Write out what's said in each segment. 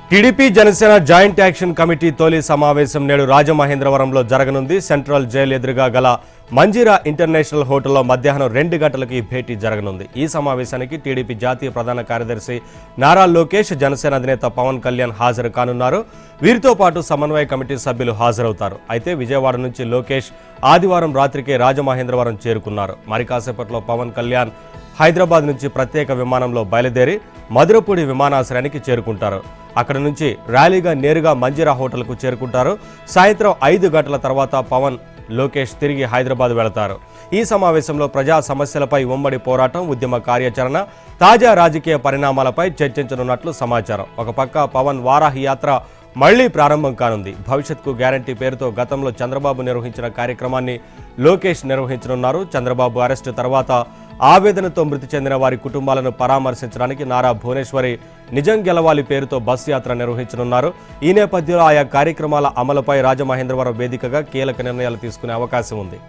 TDP Janasena joint action committee తొలి సమావేశం నేడు రాజమహేంద్రవరంలో జరగనుంది సెంట్రల్ జైలు ఎదురుగా గల మంజీరా ఇంటర్నేషనల్ హోటల్లో మధ్యాహ్నం రెండు గంటలకి ఈ భేటీ జరగనుంది ఈ సమావేశానికి టీడీపీ జాతీయ ప్రధాన కార్యదర్శి నారా లోకేష్ జనసేన అధినేత పవన్ కళ్యాణ్ హాజరు కానున్నారు వీరితో పాటు సమన్వయ కమిటీ సభ్యులు హాజరవుతారు అయితే విజయవాడ నుంచి లోకేష్ ఆదివారం రాత్రికే రాజమహేంద్రవరం చేరుకున్నారు మరి కాసేపట్లో పవన్ కళ్యాణ్ హైదరాబాద్ నుంచి ప్రత్యేక విమానంలో బయలుదేరి మధురపూడి విమానాశ్రయానికి చేరుకుంటారు అక్కడ నుంచి ర్యాలీగా నేరుగా మంజిరా హోటల్కు చేరుకుంటారు సాయంత్రం ఐదు గంటల తర్వాత పవన్ లోకేష్ తిరిగి హైదరాబాద్ వెళతారు ఈ సమావేశంలో ప్రజా సమస్యలపై ఉమ్మడి పోరాటం ఉద్యమ కార్యాచరణ తాజా రాజకీయ పరిణామాలపై చర్చించనున్నట్లు సమాచారం ఒక పక్క పవన్ వారాహి యాత్ర మళ్లీ ప్రారంభం కానుంది భవిష్యత్కు గ్యారంటీ పేరుతో గతంలో చంద్రబాబు నిర్వహించిన కార్యక్రమాన్ని లోకేష్ నిర్వహించనున్నారు చంద్రబాబు అరెస్టు తర్వాత ఆవేదనతో మృతి చెందిన వారి కుటుంబాలను పరామర్శించడానికి నారా భువనేశ్వరి నిజం గెలవాలి పేరుతో బస్ యాత్ర నిర్వహించనున్నారు ఈ నేపథ్యంలో ఆయా కార్యక్రమాల అమలుపై రాజమహేంద్రవరం వేదికగా కీలక నిర్ణయాలు తీసుకునే అవకాశం ఉంది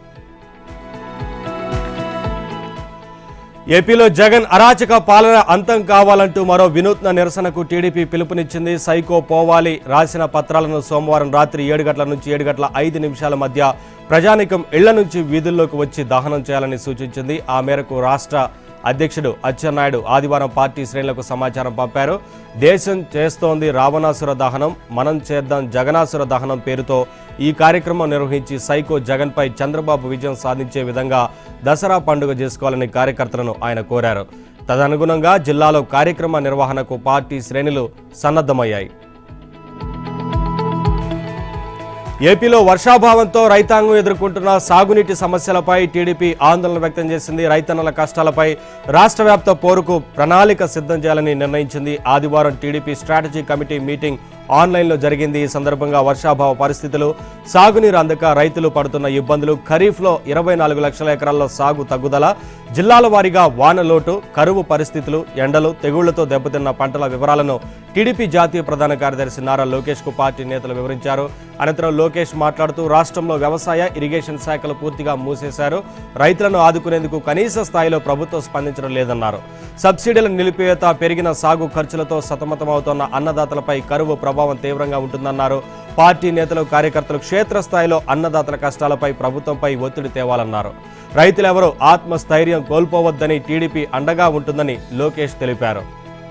ఏపీలో జగన్ అరాచక పాలన అంతం కావాలంటూ మరో వినూత్న నిరసనకు టీడీపీ పిలుపునిచ్చింది సైకో పోవాలి రాసిన పత్రాలను సోమవారం రాత్రి ఏడు గంటల నుంచి ఏడు గంటల ఐదు నిమిషాల మధ్య ప్రజానికం ఇళ్ల నుంచి వీధుల్లోకి వచ్చి దహనం చేయాలని సూచించింది ఆ మేరకు రాష్ట్ర అధ్యక్షుడు అచ్చెన్నాయుడు ఆదివారం పార్టీ శ్రేణులకు సమాచారం పంపారు దేశం చేస్తోంది రావణాసుర దహనం మనం చేద్దాం జగనాసుర దహనం పేరుతో ఈ కార్యక్రమం నిర్వహించి సైకో జగన్పై చంద్రబాబు విజయం సాధించే విధంగా దసరా పండుగ చేసుకోవాలని కార్యకర్తలను ఆయన కోరారు తదనుగుణంగా జిల్లాలో కార్యక్రమ నిర్వహణకు పార్టీ శ్రేణులు సన్నద్ధమయ్యాయి ఏపీలో వర్షాభావంతో రైతాంగం ఎదుర్కొంటున్న సాగునీటి సమస్యలపై టీడీపీ ఆందోళన వ్యక్తం చేసింది రైతన్నల కష్టాలపై రాష్ట్ర వ్యాప్త పోరుకు ప్రణాళిక సిద్ధం చేయాలని నిర్ణయించింది ఆదివారం టీడీపీ స్ట్రాటజీ కమిటీ మీటింగ్ ఆన్లైన్లో జరిగింది ఈ సందర్భంగా వర్షాభావ పరిస్థితులు సాగునీరు అందక రైతులు పడుతున్న ఇబ్బందులు ఖరీఫ్లో ఇరవై నాలుగు లక్షల ఎకరాల్లో సాగు తగ్గుదల జిల్లాల వారీగా వాన లోటు కరువు పరిస్థితులు ఎండలు తెగుళ్లతో దెబ్బతిన్న పంటల వివరాలను టీడీపీ జాతీయ ప్రధాన కార్యదర్శి నారా లోకేష్ కు పార్టీ నేతలు వివరించారు అనంతరం లోకేష్ మాట్లాడుతూ రాష్ట్రంలో వ్యవసాయ ఇరిగేషన్ శాఖలు పూర్తిగా మూసేశారు రైతులను ఆదుకునేందుకు కనీస స్థాయిలో ప్రభుత్వం స్పందించడం లేదన్నారు సబ్సిడీల నిలిపివేత పెరిగిన సాగు ఖర్చులతో సతమతమవుతోన్న అన్నదాతలపై కరువు ప్రభావం తీవ్రంగా ఉంటుందన్నారు పార్టీ నేతలు కార్యకర్తలు క్షేత్రస్థాయిలో అన్నదాతల కష్టాలపై ప్రభుత్వంపై ఒత్తిడి తేవాలన్నారు రైతులెవరూ ఆత్మస్థైర్యం కోల్పోవద్దని టీడీపీ అండగా ఉంటుందని లోకేష్ తెలిపారు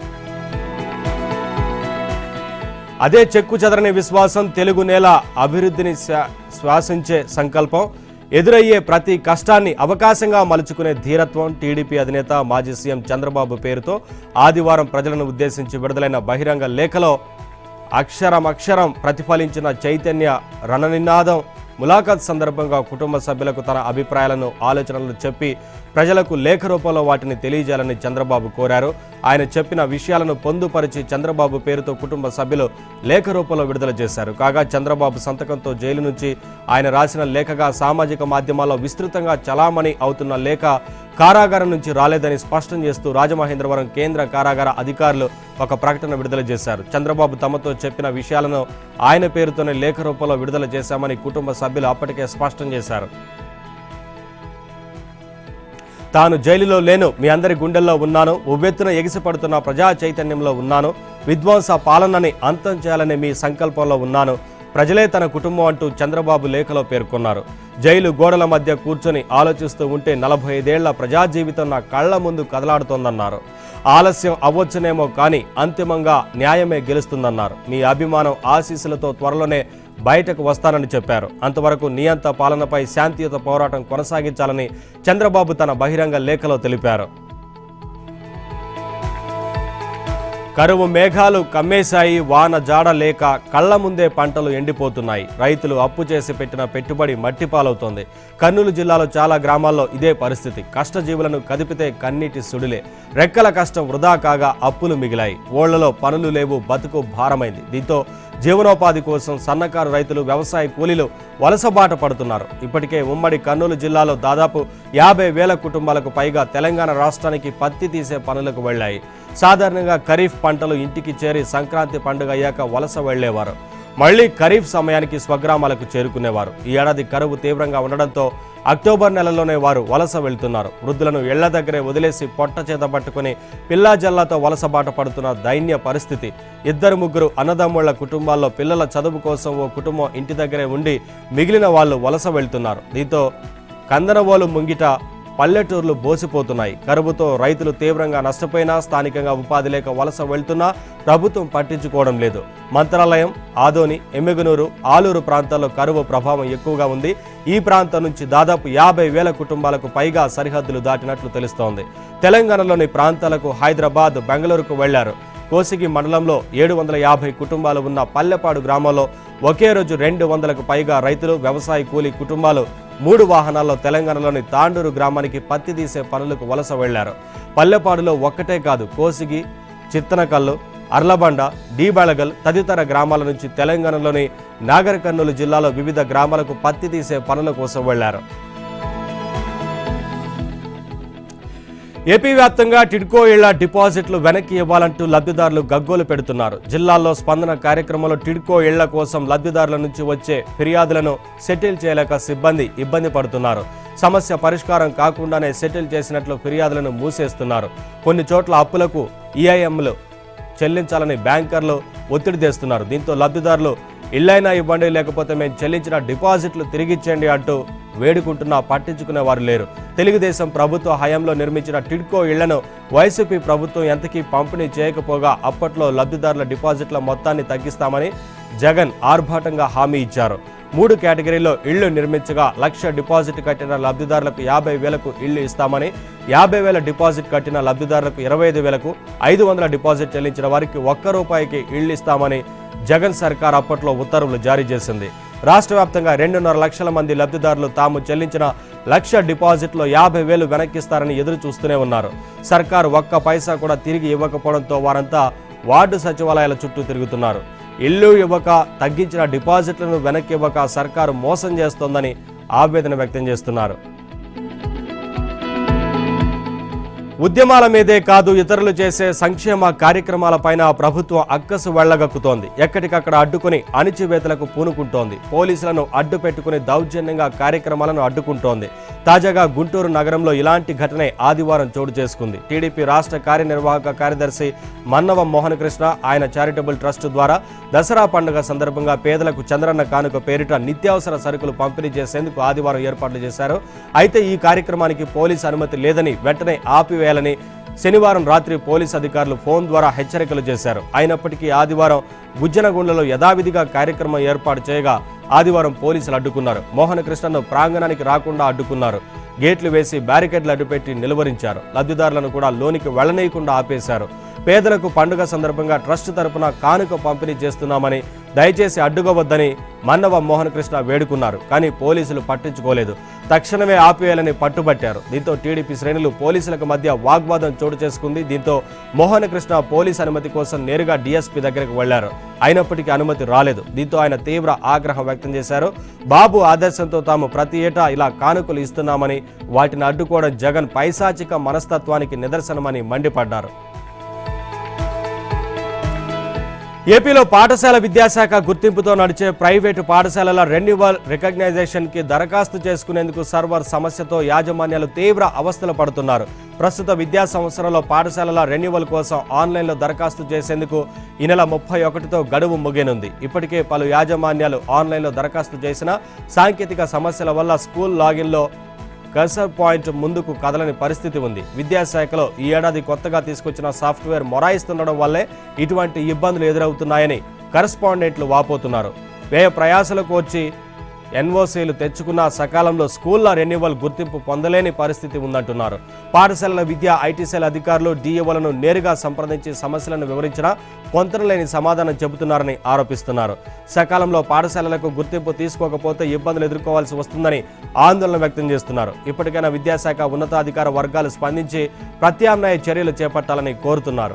అదే చెక్కు చెదరని విశ్వాసం తెలుగు నేల అభివృద్ధిని శ్వా- శ్వాసించే సంకల్పం ఎదురయ్యే ప్రతి కష్టాన్ని అవకాశంగా మలుచుకునే ధీరత్వం టీడీపీ అధినేత మాజీ సీఎం చంద్రబాబు పేరుతో ఆదివారం ప్రజలను ఉద్దేశించి విడుదలైన బహిరంగ లేఖలో అక్షరం అక్షరం ప్రతిఫలించిన చైతన్య రణనినాదం ములాఖాత్ సందర్భంగా కుటుంబ సభ్యులకు తన అభిప్రాయాలను ఆలోచనలు చెప్పి ప్రజలకు లేఖ రూపంలో వాటిని తెలియజేయాలని చంద్రబాబు కోరారు ఆయన చెప్పిన విషయాలను పొందుపరిచి చంద్రబాబు పేరుతో కుటుంబ సభ్యులు లేఖ రూపంలో విడుదల చేశారు కాగా చంద్రబాబు సంతకంతో జైలు నుంచి ఆయన రాసిన లేఖగా సామాజిక మాధ్యమాల్లో విస్తృతంగా చలామణి అవుతున్న లేఖ కారాగారం నుంచి రాలేదని స్పష్టం చేస్తూ రాజమహేంద్రవరం కేంద్ర కారాగార అధికారులు ఒక ప్రకటన విడుదల చేశారు చంద్రబాబు తమతో చెప్పిన విషయాలను ఆయన పేరుతోనే లేఖ రూపంలో విడుదల చేశామని కుటుంబ సభ్యులు అప్పటికే స్పష్టం చేశారు తాను జైలులో లేను మీ అందరి గుండెల్లో ఉన్నాను ఉవ్వెత్తున ఎగిసిపడుతున్న ప్రజా చైతన్యంలో ఉన్నాను విధ్వంస పాలనని అంతం చేయాలనే మీ సంకల్పంలో ఉన్నాను ప్రజలే తన కుటుంబం అంటూ చంద్రబాబు లేఖలో పేర్కొన్నారు జైలు గోడల మధ్య కూర్చొని ఆలోచిస్తూ ఉంటే నలభై ఐదేళ్ల ప్రజా జీవితం నా కళ్ల ముందు కదలాడుతోందన్నారు ఆలస్యం అవ్వచ్చునేమో కానీ అంతిమంగా న్యాయమే గెలుస్తుందన్నారు మీ అభిమానం ఆశీస్సులతో త్వరలోనే బయటకు వస్తానని చెప్పారు అంతవరకు నియంత పాలనపై శాంతియుత పోరాటం కొనసాగించాలని చంద్రబాబు తన బహిరంగ లేఖలో తెలిపారు కరువు మేఘాలు కమ్మేశాయి వాన జాడ లేక కళ్ల ముందే పంటలు ఎండిపోతున్నాయి రైతులు అప్పు చేసి పెట్టిన పెట్టుబడి మట్టిపాలవుతోంది కర్నూలు జిల్లాలో చాలా గ్రామాల్లో ఇదే పరిస్థితి కష్టజీవులను కదిపితే కన్నీటి సుడిలే రెక్కల కష్టం వృధా కాగా అప్పులు మిగిలాయి ఓళ్లలో పనులు లేవు బతుకు భారమైంది దీంతో జీవనోపాధి కోసం సన్నకారు రైతులు వ్యవసాయ కూలీలు వలసబాట పడుతున్నారు ఇప్పటికే ఉమ్మడి కర్నూలు జిల్లాలో దాదాపు యాభై వేల కుటుంబాలకు పైగా తెలంగాణ రాష్ట్రానికి పత్తి తీసే పనులకు వెళ్లాయి సాధారణంగా ఖరీఫ్ పంటలు ఇంటికి చేరి సంక్రాంతి పండుగ అయ్యాక వలస వెళ్లేవారు మళ్లీ ఖరీఫ్ సమయానికి స్వగ్రామాలకు చేరుకునేవారు ఈ ఏడాది కరువు తీవ్రంగా ఉండడంతో అక్టోబర్ నెలలోనే వారు వలస వెళ్తున్నారు వృద్ధులను ఇళ్ల దగ్గరే వదిలేసి పొట్ట చేత పట్టుకుని పిల్లా జల్లాతో వలసబాట పడుతున్న దైన్య పరిస్థితి ఇద్దరు ముగ్గురు అన్నదమ్ముళ్ల కుటుంబాల్లో పిల్లల చదువు కోసం ఓ కుటుంబం ఇంటి దగ్గరే ఉండి మిగిలిన వాళ్ళు వలస వెళ్తున్నారు దీంతో కందనవోలు ముంగిట పల్లెటూర్లు బోసిపోతున్నాయి కరువుతో రైతులు తీవ్రంగా నష్టపోయినా స్థానికంగా ఉపాధి లేక వలస వెళ్తున్నా ప్రభుత్వం పట్టించుకోవడం లేదు మంత్రాలయం ఆదోని ఎమ్మిగనూరు ఆలూరు ప్రాంతాల్లో కరువు ప్రభావం ఎక్కువగా ఉంది ఈ ప్రాంతం నుంచి దాదాపు యాభై వేల కుటుంబాలకు పైగా సరిహద్దులు దాటినట్లు తెలుస్తోంది తెలంగాణలోని ప్రాంతాలకు హైదరాబాద్ బెంగళూరుకు వెళ్లారు కోసిగి మండలంలో ఏడు వందల యాభై కుటుంబాలు ఉన్న పల్లెపాడు గ్రామంలో ఒకే రోజు రెండు వందలకు పైగా రైతులు వ్యవసాయ కూలీ కుటుంబాలు మూడు వాహనాల్లో తెలంగాణలోని తాండూరు గ్రామానికి పత్తి తీసే పనులకు వలస వెళ్లారు పల్లెపాడులో ఒక్కటే కాదు కోసిగి చిత్తనకల్లు అర్లబండ డీబెళగల్ తదితర గ్రామాల నుంచి తెలంగాణలోని నాగర్ కర్నూలు జిల్లాలో వివిధ గ్రామాలకు పత్తి తీసే పనుల కోసం వెళ్లారు ఏపీ వ్యాప్తంగా టిడ్కో ఇళ్ల డిపాజిట్లు వెనక్కి ఇవ్వాలంటూ లబ్ధిదారులు గగ్గోలు పెడుతున్నారు జిల్లాల్లో స్పందన కార్యక్రమంలో టిడ్కో ఇళ్ల కోసం లబ్ధిదారుల నుంచి వచ్చే ఫిర్యాదులను సెటిల్ చేయలేక సిబ్బంది ఇబ్బంది పడుతున్నారు సమస్య పరిష్కారం కాకుండానే సెటిల్ చేసినట్లు ఫిర్యాదులను మూసేస్తున్నారు కొన్ని చోట్ల అప్పులకు ఈఐఎంలు చెల్లించాలని బ్యాంకర్లు ఒత్తిడి తెస్తున్నారు దీంతో లబ్ధిదారులు ఇళ్ళైనా ఇవ్వండి లేకపోతే మేము చెల్లించిన డిపాజిట్లు తిరిగిచ్చేయండి అంటూ వేడుకుంటున్నా పట్టించుకునే వారు లేరు తెలుగుదేశం ప్రభుత్వ హయాంలో నిర్మించిన టిడ్కో ఇళ్లను వైసీపీ ప్రభుత్వం ఎంతకీ పంపిణీ చేయకపోగా అప్పట్లో లబ్ధిదారుల డిపాజిట్ల మొత్తాన్ని తగ్గిస్తామని జగన్ ఆర్భాటంగా హామీ ఇచ్చారు మూడు కేటగిరీలో ఇళ్లు నిర్మించగా లక్ష డిపాజిట్ కట్టిన లబ్ధిదారులకు యాభై వేలకు ఇళ్లు ఇస్తామని యాభై వేల డిపాజిట్ కట్టిన లబ్ధిదారులకు ఇరవై ఐదు వేలకు ఐదు వందల డిపాజిట్ చెల్లించిన వారికి ఒక్క రూపాయికి ఇళ్లు ఇస్తామని జగన్ సర్కార్ అప్పట్లో ఉత్తర్వులు జారీ చేసింది రాష్ట్ర వ్యాప్తంగా రెండున్నర లక్షల మంది లబ్ధిదారులు తాము చెల్లించిన లక్ష డిపాజిట్లో యాభై వేలు వెనక్కిస్తారని ఎదురు చూస్తూనే ఉన్నారు సర్కారు ఒక్క పైసా కూడా తిరిగి ఇవ్వకపోవడంతో వారంతా వార్డు సచివాలయాల చుట్టూ తిరుగుతున్నారు ఇల్లు ఇవ్వక తగ్గించిన డిపాజిట్లను వెనక్కి ఇవ్వక సర్కారు మోసం చేస్తోందని ఆవేదన వ్యక్తం చేస్తున్నారు ఉద్యమాల మీదే కాదు ఇతరులు చేసే సంక్షేమ కార్యక్రమాలపైన ప్రభుత్వం అక్కసు వెళ్లగక్కుతోంది ఎక్కడికక్కడ అడ్డుకుని అణిచివేతలకు పూనుకుంటోంది పోలీసులను అడ్డు పెట్టుకుని దౌర్జన్యంగా కార్యక్రమాలను అడ్డుకుంటోంది తాజాగా గుంటూరు నగరంలో ఇలాంటి ఘటనే ఆదివారం చోటు చేసుకుంది టీడీపీ రాష్ట్ర కార్యనిర్వాహక కార్యదర్శి మన్నవ మోహన్ కృష్ణ ఆయన చారిటబుల్ ట్రస్ట్ ద్వారా దసరా పండుగ సందర్భంగా పేదలకు చంద్రన్న కానుక పేరిట నిత్యావసర సరుకులు పంపిణీ చేసేందుకు ఆదివారం ఏర్పాట్లు చేశారు అయితే ఈ కార్యక్రమానికి పోలీసు అనుమతి లేదని వెంటనే ఆపివేయాలని శనివారం రాత్రి పోలీసు అధికారులు ఫోన్ ద్వారా హెచ్చరికలు చేశారు అయినప్పటికీ ఆదివారం గుజ్జనగుండలో యథావిధిగా కార్యక్రమం ఏర్పాటు చేయగా ఆదివారం పోలీసులు అడ్డుకున్నారు మోహన కృష్ణను ప్రాంగణానికి రాకుండా అడ్డుకున్నారు గేట్లు వేసి బ్యారికేడ్లు అడ్డుపెట్టి నిలువరించారు లబ్ధిదారులను కూడా లోనికి వెళ్లనీయకుండా ఆపేశారు పేదలకు పండుగ సందర్భంగా ట్రస్ట్ తరపున కానుక పంపిణీ చేస్తున్నామని దయచేసి అడ్డుకోవద్దని మన్నవ మోహన్ కృష్ణ వేడుకున్నారు కానీ పోలీసులు పట్టించుకోలేదు తక్షణమే ఆపేయాలని పట్టుబట్టారు దీంతో టీడీపీ శ్రేణులు పోలీసులకు మధ్య వాగ్వాదం చోటు చేసుకుంది దీంతో మోహన్ కృష్ణ పోలీస్ అనుమతి కోసం నేరుగా డీఎస్పీ దగ్గరకు వెళ్లారు అయినప్పటికీ అనుమతి రాలేదు దీంతో ఆయన తీవ్ర ఆగ్రహం వ్యక్తం చేశారు బాబు ఆదర్శంతో తాము ప్రతి ఏటా ఇలా కానుకలు ఇస్తున్నామని వాటిని అడ్డుకోవడం జగన్ పైశాచిక మనస్తత్వానికి నిదర్శనమని మండిపడ్డారు ఏపీలో పాఠశాల విద్యాశాఖ గుర్తింపుతో నడిచే ప్రైవేటు పాఠశాలల రెన్యువల్ రికగ్నైజేషన్కి దరఖాస్తు చేసుకునేందుకు సర్వర్ సమస్యతో యాజమాన్యాలు తీవ్ర అవస్థలు పడుతున్నారు ప్రస్తుత విద్యా సంవత్సరంలో పాఠశాలల రెన్యువల్ కోసం ఆన్లైన్లో దరఖాస్తు చేసేందుకు ఈ నెల ముప్పై ఒకటితో గడువు ముగియనుంది ఇప్పటికే పలు యాజమాన్యాలు ఆన్లైన్లో దరఖాస్తు చేసిన సాంకేతిక సమస్యల వల్ల స్కూల్ లాగిన్లో కర్సర్ పాయింట్ ముందుకు కదలని పరిస్థితి ఉంది విద్యాశాఖలో ఈ ఏడాది కొత్తగా తీసుకొచ్చిన సాఫ్ట్వేర్ మొరాయిస్తుండడం వల్లే ఇటువంటి ఇబ్బందులు ఎదురవుతున్నాయని కరస్పాండెంట్లు వాపోతున్నారు వ్యయ ప్రయాసలకు వచ్చి ఎన్ఓసీలు తెచ్చుకున్న సకాలంలో స్కూళ్ల రెన్యువల్ గుర్తింపు పొందలేని పరిస్థితి ఉందంటున్నారు పాఠశాలల విద్యా ఐటీ సెల్ అధికారులు డీఏఓలను నేరుగా సంప్రదించి సమస్యలను వివరించినా పొంతనలేని సమాధానం చెబుతున్నారని ఆరోపిస్తున్నారు సకాలంలో పాఠశాలలకు గుర్తింపు తీసుకోకపోతే ఇబ్బందులు ఎదుర్కోవాల్సి వస్తుందని ఆందోళన వ్యక్తం చేస్తున్నారు ఇప్పటికైనా విద్యాశాఖ ఉన్నతాధికార వర్గాలు స్పందించి ప్రత్యామ్నాయ చర్యలు చేపట్టాలని కోరుతున్నారు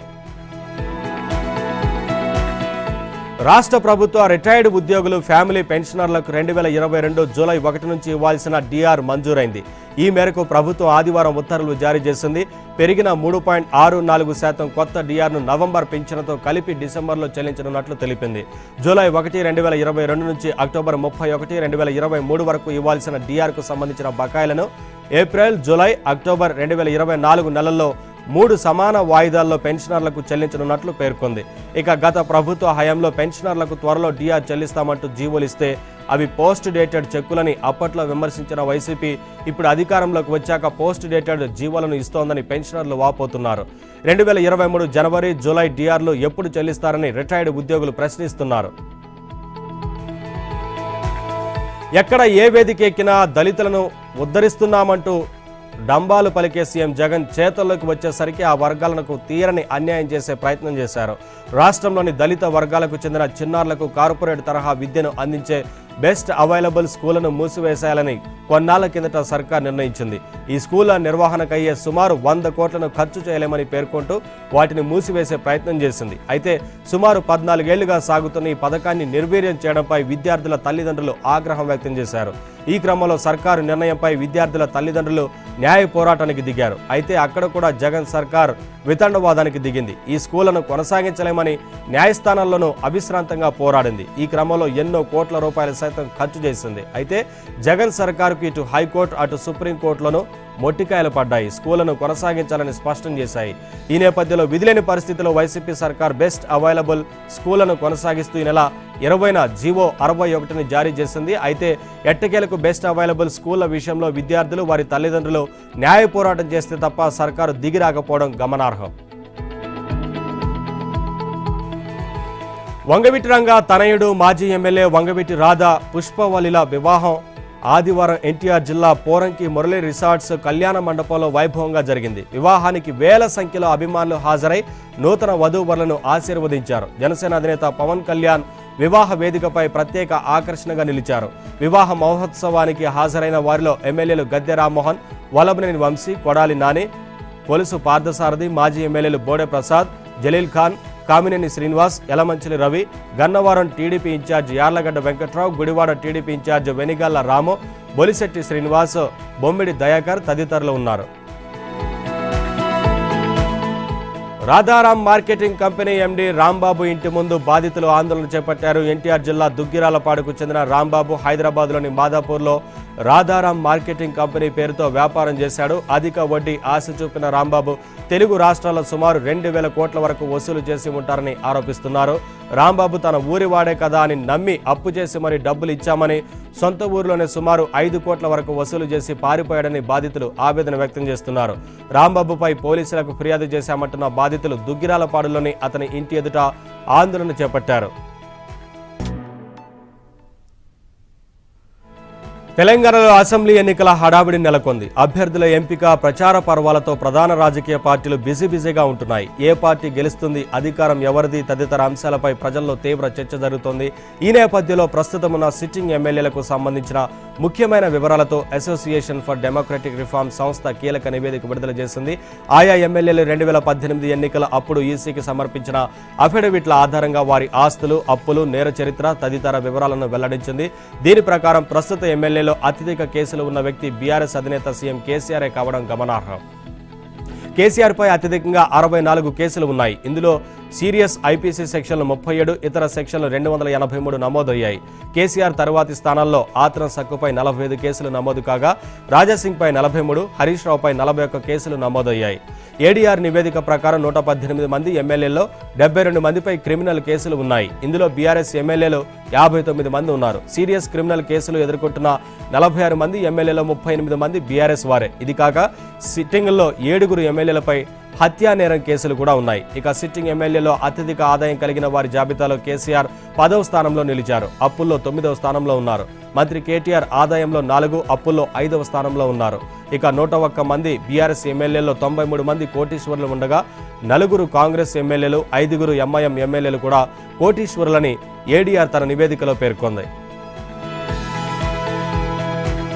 రాష్ట్ర ప్రభుత్వ రిటైర్డ్ ఉద్యోగులు ఫ్యామిలీ పెన్షనర్లకు రెండు వేల ఇరవై రెండు జూలై ఒకటి నుంచి ఇవ్వాల్సిన డిఆర్ మంజూరైంది ఈ మేరకు ప్రభుత్వం ఆదివారం ఉత్తర్వులు జారీ చేసింది పెరిగిన మూడు పాయింట్ ఆరు నాలుగు శాతం కొత్త డిఆర్ను నవంబర్ పింఛన్తో కలిపి డిసెంబర్లో చెల్లించనున్నట్లు తెలిపింది జూలై ఒకటి రెండు వేల ఇరవై రెండు నుంచి అక్టోబర్ ముప్పై ఒకటి రెండు వేల ఇరవై మూడు వరకు ఇవ్వాల్సిన డిఆర్కు సంబంధించిన బకాయిలను ఏప్రిల్ జూలై అక్టోబర్ రెండు వేల ఇరవై నాలుగు నెలల్లో మూడు సమాన వాయిదాల్లో పెన్షనర్లకు చెల్లించనున్నట్లు పేర్కొంది ఇక గత ప్రభుత్వ హయాంలో పెన్షనర్లకు త్వరలో డిఆర్ చెల్లిస్తామంటూ జీవోలిస్తే అవి పోస్ట్ డేటెడ్ చెక్కులని అప్పట్లో విమర్శించిన వైసీపీ ఇప్పుడు అధికారంలోకి వచ్చాక పోస్ట్ డేటెడ్ జీవోలను ఇస్తోందని పెన్షనర్లు వాపోతున్నారు రెండు వేల ఇరవై మూడు జనవరి జూలై డిఆర్లు ఎప్పుడు చెల్లిస్తారని రిటైర్డ్ ఉద్యోగులు ప్రశ్నిస్తున్నారు ఎక్కడ ఏ వేదిక ఎక్కినా దళితులను ఉద్ధరిస్తున్నామంటూ డంబాలు పలికే సీఎం జగన్ చేతల్లోకి వచ్చేసరికి ఆ వర్గాలకు తీరని అన్యాయం చేసే ప్రయత్నం చేశారు రాష్ట్రంలోని దళిత వర్గాలకు చెందిన చిన్నారులకు కార్పొరేట్ తరహా విద్యను అందించే బెస్ట్ అవైలబుల్ స్కూళ్లను మూసివేసేయాలని కొన్నాళ్ల కిందట సర్కార్ నిర్ణయించింది ఈ స్కూళ్ల నిర్వహణకయ్యే సుమారు వంద కోట్లను ఖర్చు చేయలేమని పేర్కొంటూ వాటిని మూసివేసే ప్రయత్నం చేసింది అయితే సుమారు పద్నాలుగేళ్లుగా సాగుతున్న ఈ పథకాన్ని నిర్వీర్యం చేయడంపై విద్యార్థుల తల్లిదండ్రులు ఆగ్రహం వ్యక్తం చేశారు ఈ క్రమంలో సర్కారు నిర్ణయంపై విద్యార్థుల తల్లిదండ్రులు న్యాయ పోరాటానికి దిగారు అయితే అక్కడ కూడా జగన్ సర్కార్ వితండవాదానికి దిగింది ఈ స్కూళ్లను కొనసాగించలేమని న్యాయస్థానాల్లోనూ అవిశ్రాంతంగా పోరాడింది ఈ క్రమంలో ఎన్నో కోట్ల రూపాయలు సైతం ఖర్చు చేసింది అయితే జగన్ సర్కారుకు ఇటు హైకోర్టు అటు సుప్రీంకోర్టులోనూ మొట్టికాయలు పడ్డాయి స్కూళ్లను కొనసాగించాలని స్పష్టం చేశాయి ఈ నేపథ్యంలో విధిలేని పరిస్థితిలో వైసీపీ సర్కార్ బెస్ట్ అవైలబుల్ స్కూళ్లను కొనసాగిస్తూ ఈ నెల ఇరవైన జీవో అరవై ఒకటిని జారీ చేసింది అయితే ఎట్టకేలకు బెస్ట్ అవైలబుల్ స్కూళ్ల విషయంలో విద్యార్థులు వారి తల్లిదండ్రులు న్యాయ పోరాటం చేస్తే తప్ప సర్కారు దిగిరాకపోవడం గమనార్హం వంగవీటి రంగ తనయుడు మాజీ ఎమ్మెల్యే వంగవీటి రాధా పుష్పవల్లిల వివాహం ఆదివారం ఎన్టీఆర్ జిల్లా పోరంకి మురళి రిసార్ట్స్ కళ్యాణ మండపంలో వైభవంగా జరిగింది వివాహానికి వేల సంఖ్యలో అభిమానులు హాజరై నూతన వధూవరులను ఆశీర్వదించారు జనసేన అధినేత పవన్ కళ్యాణ్ వివాహ వేదికపై ప్రత్యేక ఆకర్షణగా నిలిచారు వివాహ మహోత్సవానికి హాజరైన వారిలో ఎమ్మెల్యేలు గద్దె రామ్మోహన్ వల్లభనేని వంశీ కొడాలి నాని పొలుసు పార్థసారథి మాజీ ఎమ్మెల్యేలు Bode Prasad Jaleel Khan Kamineni Srinivas Yalamanchili Ravi Gannavaram TDP incharge Yarlagadda Venkatrao Gudivada TDP incharge Venigalla Ramu Bolisetti Srinivas Bommidi Dayakar తదితరులు ఉన్నారు Radharam marketing company MD Rambabu ఇంటి ముందు బాధితులు ఆందోళన చేపట్టారు ఎన్టీఆర్ జిల్లా దుగ్గిరాలపాడుకు చెందిన రాంబాబు హైదరాబాద్లోని మాదాపూర్లో రాధారాం మార్కెటింగ్ కంపెనీ పేరుతో వ్యాపారం చేశాడు అధిక వడ్డీ ఆశ చూపిన రాంబాబు తెలుగు రాష్ట్రాల్లో సుమారు రెండు వేల కోట్ల వరకు వసూలు చేసి ఉంటారని ఆరోపిస్తున్నారు రాంబాబు తన ఊరి వాడే కదా అని నమ్మి అప్పు చేసి మరి డబ్బులు ఇచ్చామని సొంత ఊరిలోనే సుమారు ఐదు కోట్ల వరకు వసూలు చేసి పారిపోయాడని బాధితులు ఆవేదన వ్యక్తం చేస్తున్నారు రాంబాబుపై పోలీసులకు ఫిర్యాదు చేశామంటున్న బాధితులు దుగ్గిరాలపాడులోని అతని ఇంటి ఎదుట ఆందోళన చేపట్టారు తెలంగాణలో అసెంబ్లీ ఎన్నికల హడావిడి నెలకొంది అభ్యర్థుల ఎంపిక ప్రచార పర్వాలతో ప్రధాన రాజకీయ పార్టీలు బిజీ బిజీగా ఉంటున్నాయి ఏ పార్టీ గెలుస్తుంది అధికారం ఎవరిది తదితర అంశాలపై ప్రజల్లో తీవ్ర చర్చ జరుగుతోంది ఈ నేపథ్యంలో ప్రస్తుతం ఉన్న సిట్టింగ్ ఎమ్మెల్యేలకు సంబంధించిన ముఖ్యమైన వివరాలతో అసోసియేషన్ ఫర్ డెమోక్రటిక్ రిఫార్మ్ సంస్థ కీలక నివేదిక విడుదల చేసింది ఆయా ఎమ్మెల్యేలు రెండు వేల పద్దెనిమిది ఎన్నికల అప్పుడు ఈసీకి సమర్పించిన అఫిడవిట్ల ఆధారంగా వారి ఆస్తులు అప్పులు నేర చరిత్ర తదితర వివరాలను వెల్లడించింది దీని ప్రకారం ప్రస్తుత ఎమ్మెల్యేలో అత్యధిక కేసులు ఉన్న వ్యక్తి బీఆర్ఎస్ అధినేత సీఎం కేసీఆర్ కావడం గమనార్హం కేసీఆర్ పై అత్యధికంగా అరవై నాలుగు కేసులు ఉన్నాయి ఇందులో సీరియస్ ఐపీసీ సెక్షన్లు ముప్పై ఏడు ఇతర సెక్షన్లు రెండు వందల ఎనభై మూడు నమోదయ్యాయి కేసీఆర్ తర్వాతి స్థానాల్లో ఆత్రం సక్కుపై నలభై ఐదు కేసులు నమోదు కాగా రాజాసింగ్ పై నలభై మూడు హరీష్ రావుపై నలభై ఒక్క కేసులు నమోదయ్యాయి ఏడీఆర్ నివేదిక ప్రకారం నూట పద్దెనిమిది మంది ఎమ్మెల్యేల్లో డెబ్బై రెండు మందిపై క్రిమినల్ కేసులు ఉన్నాయి ఇందులో బీఆర్ఎస్ ఎమ్మెల్యేలు యాభై తొమ్మిది మంది ఉన్నారు సీరియస్ క్రిమినల్ కేసులు ఎదుర్కొంటున్న నలభై ఆరు మంది ఎమ్మెల్యేలో ముప్పై ఎనిమిది మంది బీఆర్ఎస్ వారే ఇది కాక సిట్టింగ్లో ఏడుగురు ఎమ్మెల్యేలపై హత్యా నేరం కేసులు కూడా ఉన్నాయి ఇక సిట్టింగ్ ఎమ్మెల్యేలో అత్యధిక ఆదాయం కలిగిన వారి జాబితాలో కేసీఆర్ పదవ స్థానంలో నిలిచారు అప్పుల్లో తొమ్మిదవ స్థానంలో ఉన్నారు మంత్రి కేటీఆర్ ఆదాయంలో నాలుగు అప్పుల్లో ఐదవ స్థానంలో ఉన్నారు ఇక నూట ఒక్క మంది బీఆర్ఎస్ ఎమ్మెల్యేలో తొంభై మూడు మంది కోటీశ్వరులు ఉండగా నలుగురు కాంగ్రెస్ ఎమ్మెల్యేలు ఐదుగురు ఎంఐఎం ఎమ్మెల్యేలు కూడా కోటీశ్వరులని ఏడీఆర్ తన నివేదికలో పేర్కొంది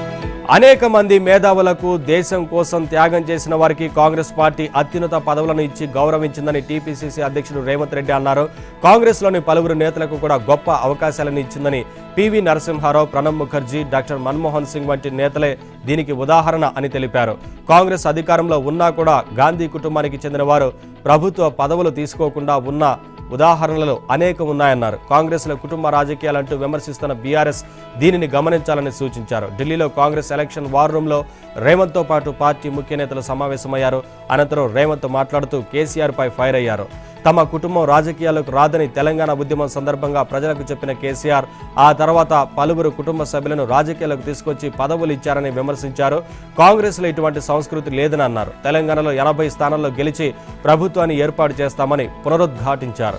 అనేక మంది మేధావులకు దేశం కోసం త్యాగం చేసిన వారికి కాంగ్రెస్ పార్టీ అత్యున్నత పదవులను ఇచ్చి గౌరవించిందని టీపీసీసీ అధ్యక్షుడు రేవంత్ రెడ్డి అన్నారు కాంగ్రెస్లోని పలువురు నేతలకు కూడా గొప్ప అవకాశాలను ఇచ్చిందని పివి నరసింహారావు ప్రణబ్ ముఖర్జీ డాక్టర్ మన్మోహన్ సింగ్ వంటి నేతలే దీనికి ఉదాహరణ అని తెలిపారు కాంగ్రెస్ అధికారంలో ఉన్నా కూడా గాంధీ కుటుంబానికి చెందిన వారు ప్రభుత్వ పదవులు తీసుకోకుండా ఉన్న ఉదాహరణలు అనేకం ఉన్నాయన్నారు కాంగ్రెస్లో కుటుంబ రాజకీయాలంటూ విమర్శిస్తున్న బీఆర్ఎస్ దీనిని గమనించాలని సూచించారు ఢిల్లీలో కాంగ్రెస్ ఎలక్షన్ వార్ రూమ్లో రేవంత్తో పాటు పార్టీ ముఖ్య నేతలు సమావేశమయ్యారు అనంతరం రేవంత్ మాట్లాడుతూ కేసీఆర్ పై ఫైర్ అయ్యారు తమ కుటుంబం రాజకీయాలకు రాదని తెలంగాణ ఉద్యమం సందర్భంగా ప్రజలకు చెప్పిన కేసీఆర్ ఆ తర్వాత పలువురు కుటుంబ సభ్యులను రాజకీయాలకు తీసుకొచ్చి పదవులు ఇచ్చారని విమర్శించారు కాంగ్రెస్లో ఇటువంటి సంస్కృతి లేదని అన్నారు తెలంగాణలో ఎనభై స్థానాల్లో గెలిచి ప్రభుత్వాన్ని ఏర్పాటు చేస్తామని పునరుద్ఘాటించారు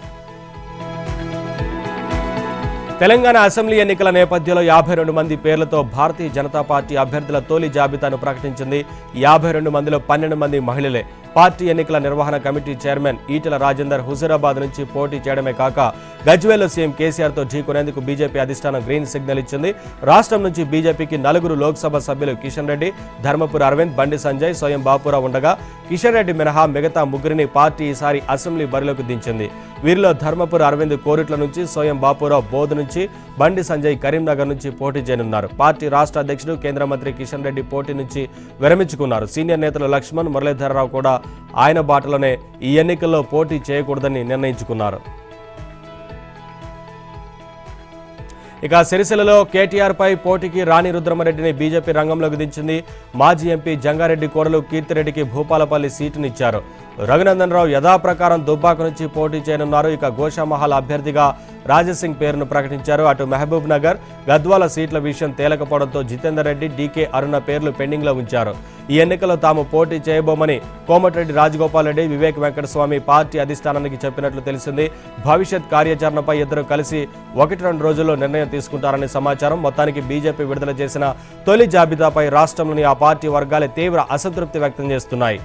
తెలంగాణ అసెంబ్లీ ఎన్నికల నేపథ్యంలో యాభై రెండు మంది పేర్లతో భారతీయ జనతా పార్టీ అభ్యర్థుల తొలి జాబితాను ప్రకటించింది యాభై రెండు మందిలో పన్నెండు మంది మహిళలే పార్టీ ఎన్నికల నిర్వహణ కమిటీ చైర్మన్ ఈటెల రాజేందర్ హుజూరాబాద్ నుంచి పోటీ చేయడమే కాక గజ్వేల్లో సీఎం కేసీఆర్తో ఢీకొనేందుకు బీజేపీ అధిష్టానం గ్రీన్ సిగ్నల్ ఇచ్చింది రాష్ట్రం నుంచి బీజేపీకి నలుగురు లోక్సభ సభ్యులు కిషన్ రెడ్డి ధర్మపురి అరవింద్ బండి సంజయ్ స్వయం బాపురావు ఉండగా కిషన్ రెడ్డి మినహా మిగతా ముగ్గురిని పార్టీ ఈసారి అసెంబ్లీ బరిలోకి దించింది వీరిలో ధర్మపురి అరవింద్ కోరుట్ల నుంచి స్వయం బాపురావు బోధ్ నుంచి బండి సంజయ్ కరీంనగర్ నుంచి పోటీ చేయనున్నారు పార్టీ రాష్ట్ర అధ్యక్షుడు కేంద్ర మంత్రి కిషన్ రెడ్డి పోటీ నుంచి విరమించుకున్నారు సీనియర్ నేతలు లక్ష్మణ్ మురళీధరరావు కూడా ఆయన బాటలోనే ఈ ఎన్నికల్లో పోటీ చేయకూడదని నిర్ణయించుకున్నారు ఇక సిరిసిల్లలో కేటీఆర్ పై పోటీకి రాణి రుద్రమరెడ్డిని బీజేపీ రంగంలోకి దించింది మాజీ ఎంపీ జంగారెడ్డి కోడలు కీర్తిరెడ్డికి భూపాలపల్లి సీటునిచ్చారు రఘునందన్ రావు యథాప్రకారం దుబ్బాక నుంచి పోటీ చేయనున్నారు ఇక గోషామహల్ అభ్యర్థిగా రాజసింగ్ పేరును ప్రకటించారు అటు మహబూబ్ నగర్ గద్వాల సీట్ల విషయం తేలకపోవడంతో జితేందర్ రెడ్డి డీకే అరుణ పేర్లు పెండింగ్లో ఉంచారు ఈ ఎన్నికల్లో తాము పోటీ చేయబోమని కోమటిరెడ్డి రాజగోపాల్ రెడ్డి వివేక్ వెంకటస్వామి పార్టీ అధిష్టానానికి చెప్పినట్లు తెలిసింది భవిష్యత్ కార్యాచరణపై ఇద్దరు కలిసి ఒకటి రెండు రోజుల్లో నిర్ణయం తీసుకుంటారని సమాచారం మొత్తానికి బీజేపీ విడుదల చేసిన తొలి జాబితాపై రాష్ట్రంలోని ఆ పార్టీ వర్గాలే తీవ్ర అసంతృప్తి వ్యక్తం చేస్తున్నాయి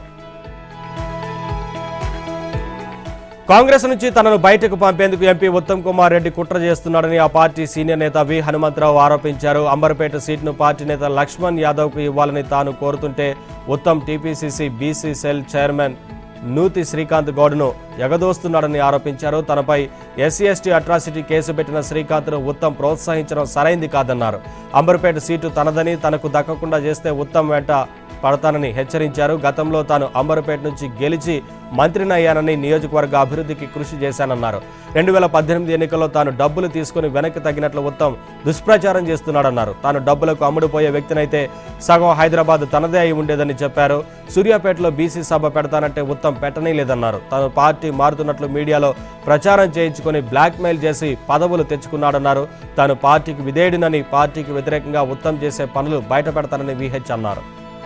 కాంగ్రెస్ నుంచి తనను బయటకు పంపేందుకు ఎంపీ ఉత్తమ్ కుమార్ రెడ్డి కుట్ర చేస్తున్నాడని ఆ పార్టీ సీనియర్ నేత వి హనుమంతరావు ఆరోపించారు అంబర్పేట సీట్ను పార్టీ నేత లక్ష్మణ్ యాదవ్కు ఇవ్వాలని తాను కోరుతుంటే Uttam TPCC BC cell chairman Nuthi Srikanth గౌడ్ను ఎగదోస్తున్నాడని ఆరోపించారు తనపై ఎస్సీ ఎస్టీ అట్రాసిటీ కేసు పెట్టిన శ్రీకాంత్ను ఉత్తమ్ ప్రోత్సహించడం సరైంది కాదన్నారు అంబర్పేట సీటు తనదని తనకు దక్కకుండా చేస్తే ఉత్తమ్ వెంట పడతానని హెచ్చరించారు గతంలో తాను అంబర్పేట నుంచి గెలిచి మంత్రిని అయ్యానని నియోజకవర్గ అభివృద్ధికి కృషి చేశానన్నారు రెండు వేల పద్దెనిమిది ఎన్నికల్లో తాను డబ్బులు తీసుకుని వెనక్కి తగ్గినట్లు ఉత్తమ్ దుష్ప్రచారం చేస్తున్నాడన్నారు తాను డబ్బులకు అమ్ముడుపోయే వ్యక్తినైతే సగం హైదరాబాద్ తనదే అయి ఉండేదని చెప్పారు సూర్యాపేటలో బీసీ సభ పెడతానంటే ఉత్తమ్ పెట్టనే లేదన్నారు తాను పార్టీ మారుతున్నట్లు మీడియాలో ప్రచారం చేయించుకొని బ్లాక్మెయిల్ చేసి పదవులు తెచ్చుకున్నాడన్నారు తాను పార్టీకి విధేయుడినని పార్టీకి వ్యతిరేకంగా ఉత్తమ్ చేసే పనులు బయట పెడతానని విహెచ్ అన్నారు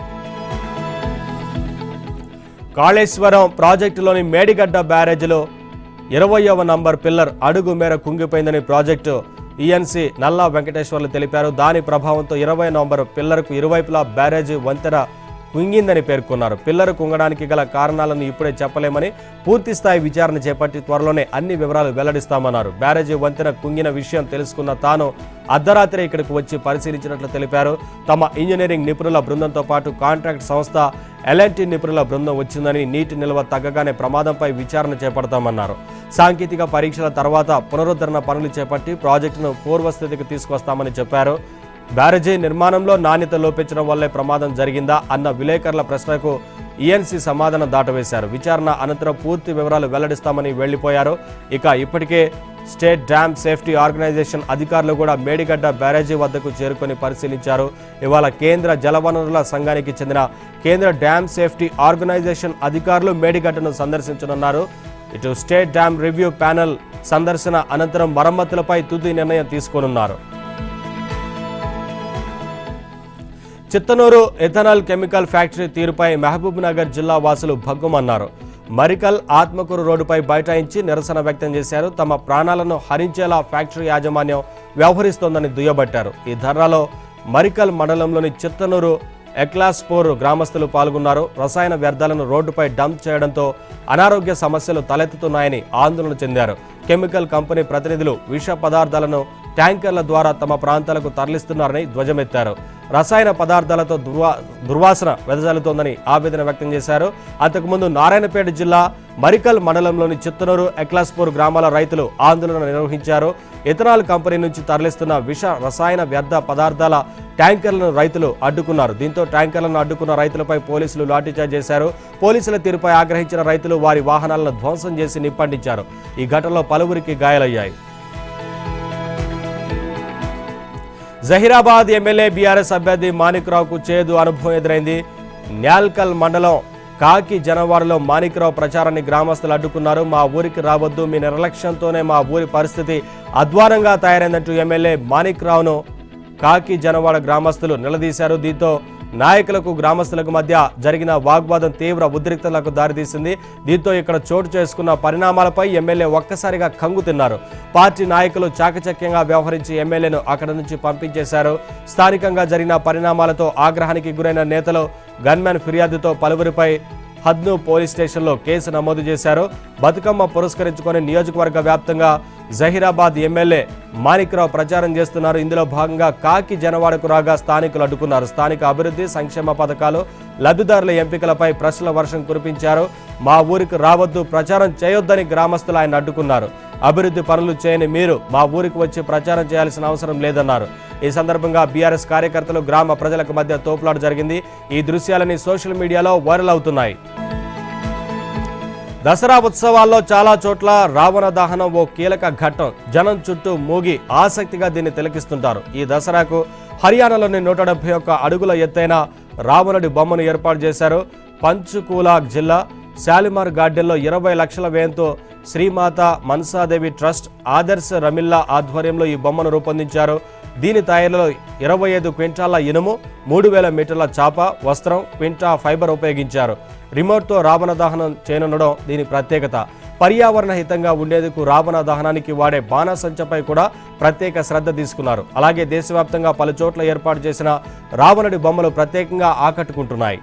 కాళేశ్వరం ప్రాజెక్టులోని మేడిగడ్డ బ్యారేజ్లో ఇరవయవ నంబర్ పిల్లర్ అడుగు మేర కుంగిపోయిందని ప్రాజెక్టు ఈఎన్సీ నల్లా వెంకటేశ్వర్లు తెలిపారు దాని ప్రభావంతో ఇరవై నంబర్ పిల్లర్కు ఇరువైపులా బ్యారేజ్ వంతెన కుంగిందని పేర్కొన్నారు పిల్లరు కుంగడానికి గల కారణాలను ఇప్పుడే చెప్పలేమని పూర్తి స్థాయి విచారణ చేపట్టి త్వరలోనే అన్ని వివరాలు వెల్లడిస్తామన్నారు బ్యారేజీ వంతెన కుంగిన విషయం తెలుసుకున్న తాను అర్ధరాత్రి ఇక్కడికి వచ్చి పరిశీలించినట్లు తెలిపారు తమ ఇంజనీరింగ్ నిపుణుల బృందంతో పాటు కాంట్రాక్ట్ సంస్థ ఎల్ఎన్టీ నిపుణుల బృందం వచ్చిందని నీటి నిల్వ తగ్గగానే ప్రమాదంపై విచారణ చేపడతామన్నారు సాంకేతిక పరీక్షల తర్వాత పునరుద్ధరణ పనులు చేపట్టి ప్రాజెక్టును పూర్వస్థితికి తీసుకొస్తామని చెప్పారు బ్యారేజీ నిర్మాణంలో నాణ్యత లోపించడం వల్లే ప్రమాదం జరిగిందా అన్న విలేకరుల ప్రశ్నకు ఈఎన్సీ సమాధానం దాటవేశారు విచారణ అనంతరం పూర్తి వివరాలు వెల్లడిస్తామని వెళ్లిపోయారు ఇక ఇప్పటికే స్టేట్ డ్యామ్ సేఫ్టీ ఆర్గనైజేషన్ అధికారులు కూడా మేడిగడ్డ బ్యారేజీ వద్దకు చేరుకొని పరిశీలించారు ఇవాళ కేంద్ర జలవనరుల సంఘానికి చెందిన కేంద్ర డ్యామ్ సేఫ్టీ ఆర్గనైజేషన్ అధికారులు మేడిగడ్డను సందర్శించనున్నారు ఇటు స్టేట్ డ్యామ్ రివ్యూ ప్యానెల్ సందర్శన అనంతరం మరమ్మతులపై తుది నిర్ణయం తీసుకోనున్నారు చిత్తనూరు ఎథనాల్ కెమికల్ ఫ్యాక్టరీ తీరుపై మహబూబ్ నగర్ జిల్లా వాసులు భగ్గుమన్నారు మరికల్ ఆత్మకూరు రోడ్డుపై బైఠాయించి నిరసన వ్యక్తం చేశారు తమ ప్రాణాలను హరించేలా ఫ్యాక్టరీ యాజమాన్యం వ్యవహరిస్తోందని దుయ్యబట్టారు ఈ ధర్నాలో మరికల్ మండలంలోని చిత్తనూరు ఎక్లాస్పోర్ గ్రామస్తులు పాల్గొన్నారు రసాయన వ్యర్థాలను రోడ్డుపై డంప్ చేయడంతో అనారోగ్య సమస్యలు తలెత్తుతున్నాయని ఆందోళన చెందారు కెమికల్ కంపెనీ ప్రతినిధులు విష పదార్థాలను ట్యాంకర్ల ద్వారా తమ ప్రాంతాలకు తరలిస్తున్నారని ధ్వజమెత్తారు రసాయన పదార్థాలతో దుర్వా దుర్వాసన వెదజల్లుతోందని ఆవేదన వ్యక్తం చేశారు అంతకుముందు నారాయణపేట జిల్లా మరికల్ మండలంలోని చిత్తనూరు ఎక్లాస్పూర్ గ్రామాల రైతులు ఆందోళన నిర్వహించారు ఇథనాల్ కంపెనీ నుంచి తరలిస్తున్న విష రసాయన వ్యర్థ పదార్థాల ట్యాంకర్లను రైతులు అడ్డుకున్నారు దీంతో ట్యాంకర్లను అడ్డుకున్న రైతులపై పోలీసులు లాఠీచార్జ్ చేశారు పోలీసుల తీరుపై ఆగ్రహించిన రైతులు వారి వాహనాలను ధ్వంసం చేసి నిప్పండించారు ఈ ఘటనలో పలువురికి గాయాలయ్యాయి జహీరాబాద్ ఎమ్మెల్యే బీఆర్ఎస్ అభ్యర్థి మాణిక్రావుకు చేదు అనుభవం ఎదురైంది న్యాల్కల్ మండలం కాకి జనవాడలో మాణిక్రావు ప్రచారాన్ని గ్రామస్తులు అడ్డుకున్నారు మా ఊరికి రావద్దు మీ నిర్లక్ష్యంతోనే మా ఊరి పరిస్థితి అధ్వానంగా తయారైందంటూ ఎమ్మెల్యే మాణిక్రావును కాకి జనవాడ గ్రామస్తులు నిలదీశారు దీంతో నాయకులకు గ్రామస్తులకు మధ్య జరిగిన వాగ్వాదం తీవ్ర ఉద్రిక్తలకు దారితీసింది దీంతో ఇక్కడ చోటు చేసుకున్న పరిణామాలపై ఎమ్మెల్యే ఒక్కసారిగా కంగు తిన్నారు పార్టీ నాయకులు చాకచక్యంగా వ్యవహరించి ఎమ్మెల్యేను అక్కడి నుంచి పంపించేశారు స్థానికంగా జరిగిన పరిణామాలతో ఆగ్రహానికి గురైన నేతలు గన్మ్యాన్ ఫిర్యాదుతో పలువురిపై హద్ను పోలీస్ స్టేషన్లో కేసు నమోదు చేశారు బతుకమ్మ పురస్కరించుకొని నియోజకవర్గ వ్యాప్తంగా జహీరాబాద్ ఎమ్మెల్యే మాణిక్రావు ప్రచారం చేస్తున్నారు ఇందులో భాగంగా కాకి జనవాడకు రాగా స్థానికులు అడ్డుకున్నారు స్థానిక అభివృద్ధి సంక్షేమ పథకాలు లబ్ధిదారుల ఎంపికలపై ప్రశ్నల వర్షం కురిపించారు మా ఊరికి రావద్దు ప్రచారం చేయొద్దని గ్రామస్తులు ఆయన అడ్డుకున్నారు అభివృద్ధి పనులు చేయని మీరు మా ఊరికి వచ్చి ప్రచారం చేయాల్సిన అవసరం లేదన్నారు ఈ సందర్భంగా బీఆర్ఎస్ కార్యకర్తలు గ్రామ ప్రజలకు మధ్య తోపులాట జరిగింది ఈ దృశ్యాలని సోషల్ మీడియాలో వైరల్ అవుతున్నాయి దసరా ఉత్సవాల్లో చాలా చోట్ల రావణ దహనం ఓ కీలక ఘట్టం జనం చుట్టూ మూగి ఆసక్తిగా దీన్ని తిలకిస్తుంటారు ఈ దసరాకు హర్యానాలోని నూట డెబ్బై ఒక్క అడుగుల ఎత్తైన రావణుడి బొమ్మను ఏర్పాటు చేశారు పంచుకూలా జిల్లా శాలిమార్ గార్డెన్లో ఇరవై లక్షల వ్యయంతో శ్రీమాత మనసాదేవి ట్రస్ట్ ఆదర్శ రమిల్లా ఆధ్వర్యంలో ఈ బొమ్మను రూపొందించారు దీని తయారీలో ఇరవై ఐదు క్వింటాల ఇనుము మూడు వేల మీటర్ల చాప వస్త్రం క్వింటా ఫైబర్ ఉపయోగించారు రిమోట్తో రావణ దహనం చేయనుండడం దీని ప్రత్యేకత పర్యావరణ హితంగా ఉండేందుకు రావణ దహనానికి వాడే బాణసంచపై కూడా ప్రత్యేక శ్రద్ధ తీసుకున్నారు అలాగే దేశవ్యాప్తంగా పలు చోట్ల ఏర్పాటు చేసిన రావణుడి బొమ్మలు ప్రత్యేకంగా ఆకట్టుకుంటున్నాయి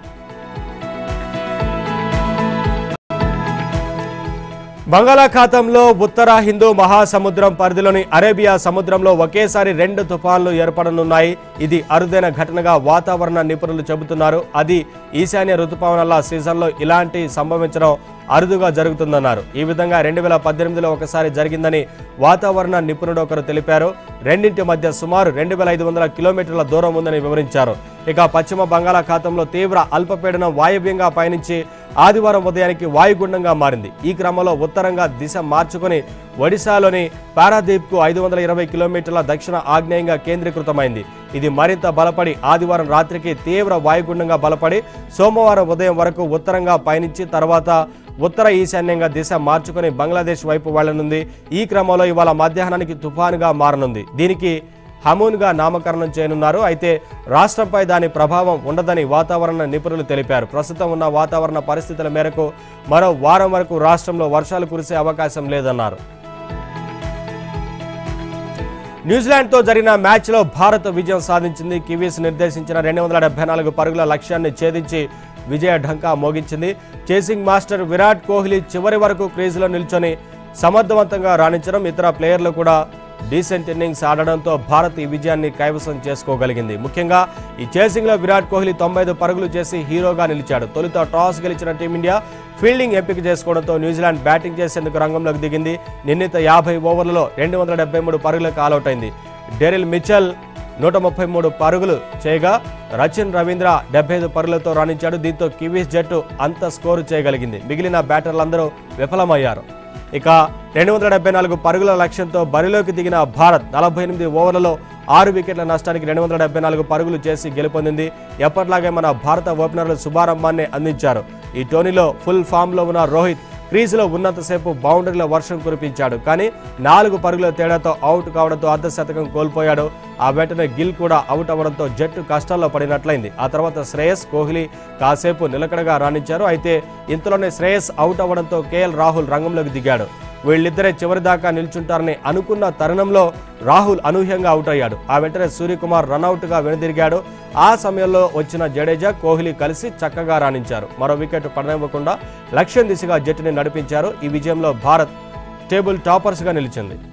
బంగాళాఖాతంలో ఉత్తర హిందూ మహాసముద్రం పరిధిలోని అరేబియా సముద్రంలో ఒకేసారి రెండు తుఫాన్లు ఏర్పడనున్నాయి ఇది అరుదైన ఘటనగా వాతావరణ నిపుణులు చెబుతున్నారు అది ఈశాన్య రుతుపవనాల సీజన్లో ఇలాంటి సంభవించడం అరుదుగా జరుగుతుందన్నారు ఈ విధంగా రెండు వేల పద్దెనిమిదిలో ఒకసారి జరిగిందని వాతావరణ నిపుణుడు ఒకరు తెలిపారు రెండింటి మధ్య సుమారు రెండు వేల ఐదు వందల కిలోమీటర్ల దూరం ఉందని వివరించారు ఇక పశ్చిమ బంగాళాఖాతంలో తీవ్ర అల్పపీడనం వాయువ్యంగా పయనించి ఆదివారం ఉదయానికి వాయుగుండంగా మారింది ఈ క్రమంలో ఉత్తరంగా దిశ మార్చుకొని ఒడిశాలోని పారాదీప్కు ఐదు వందల ఇరవై కిలోమీటర్ల దక్షిణ ఆగ్నేయంగా కేంద్రీకృతమైంది ఇది మరింత బలపడి ఆదివారం రాత్రికి తీవ్ర వాయుగుండంగా బలపడి సోమవారం ఉదయం వరకు ఉత్తరంగా పయనించి తర్వాత ఉత్తర ఈశాన్యంగా దిశ మార్చుకొని బంగ్లాదేశ్ వైపు వెళ్లనుంది ఈ క్రమంలో ఇవాళ మధ్యాహ్నానికి తుఫానుగా మారనుంది దీనికి హమూన్గా నామకరణం చేయనున్నారు అయితే రాష్ట్రంపై దాని ప్రభావం ఉండదని వాతావరణ నిపుణులు తెలిపారు ప్రస్తుతం ఉన్న వాతావరణ పరిస్థితుల మేరకు మరో వారం వరకు రాష్ట్రంలో వర్షాలు కురిసే అవకాశం లేదన్నారు న్యూజిలాండ్తో జరిగిన మ్యాచ్లో భారత్ విజయం సాధించింది కివీస్ నిర్దేశించిన రెండు వందల డెబ్బై నాలుగు పరుగుల లక్ష్యాన్ని ఛేదించి విజయ ఢంకా మోగించింది చేసింగ్ మాస్టర్ విరాట్ కోహ్లీ చివరి వరకు క్రీజులో నిల్చొని సమర్థవంతంగా రాణించడం ఇతర ప్లేయర్లు కూడా డీసెంట్ ఇన్నింగ్స్ ఆడడంతో భారత్ ఈ విజయాన్ని కైవసం చేసుకోగలిగింది ముఖ్యంగా ఈ చేసింగ్లో విరాట్ కోహ్లీ తొంభై ఐదు పరుగులు చేసి హీరోగా నిలిచాడు తొలుత టాస్ గెలిచిన టీమిండియా ఫీల్డింగ్ ఎంపిక చేసుకోవడంతో న్యూజిలాండ్ బ్యాటింగ్ చేసేందుకు రంగంలోకి దిగింది నిర్ణీత యాభై ఓవర్లలో రెండు వందల డెబ్బై మూడు పరుగులకు ఆలౌట్ అయింది డెరిల్ మిచెల్ నూట ముప్పై మూడు పరుగులు చేయగా రచిన్ రవీంద్ర డెబ్బై ఐదు పరుగులతో రాణించాడు దీంతో కివీస్ జట్టు అంత స్కోరు చేయగలిగింది మిగిలిన బ్యాటర్లందరూ విఫలమయ్యారు ఇక రెండు వందల డెబ్బై నాలుగు పరుగుల లక్ష్యంతో బరిలోకి దిగిన భారత్ నలభై ఎనిమిది ఓవర్లలో ఆరు వికెట్ల నష్టానికి రెండు వందల డెబ్బై నాలుగు పరుగులు చేసి గెలుపొందింది ఎప్పటిలాగే మన భారత ఓపెనర్లు శుభారంభాన్ని అందించారు ఈ టోర్నీలో ఫుల్ ఫామ్లో ఉన్న రోహిత్ క్రీజులో ఉన్నంతసేపు బౌండరీల వర్షం కురిపించాడు కానీ నాలుగు పరుగుల తేడాతో అవుట్ కావడంతో అర్ధ శతకం కోల్పోయాడు ఆ వెంటనే గిల్ కూడా అవుట్ అవ్వడంతో జట్టు కష్టాల్లో పడినట్లయింది ఆ తర్వాత శ్రేయస్ కోహ్లీ కాసేపు నిలకడగా రాణించారు అయితే ఇంతలోనే శ్రేయస్ అవుట్ అవ్వడంతో కేఎల్ రాహుల్ రంగంలోకి దిగాడు వీళ్ళిద్దరే చివరిదాకా నిల్చుంటారని అనుకున్న తరుణంలో రాహుల్ అనూహ్యంగా అవుట్ అయ్యాడు ఆ వెంటనే సూర్యకుమార్ రనౌట్గా వెనుదిరిగాడు ఆ సమయంలో వచ్చిన జడేజా కోహ్లీ కలిసి చక్కగా రాణించారు మరో వికెట్ పడనివ్వకుండా లక్ష్యం దిశగా జట్టుని నడిపించారు ఈ విజయంలో భారత్ టేబుల్ టాపర్స్గా నిలిచింది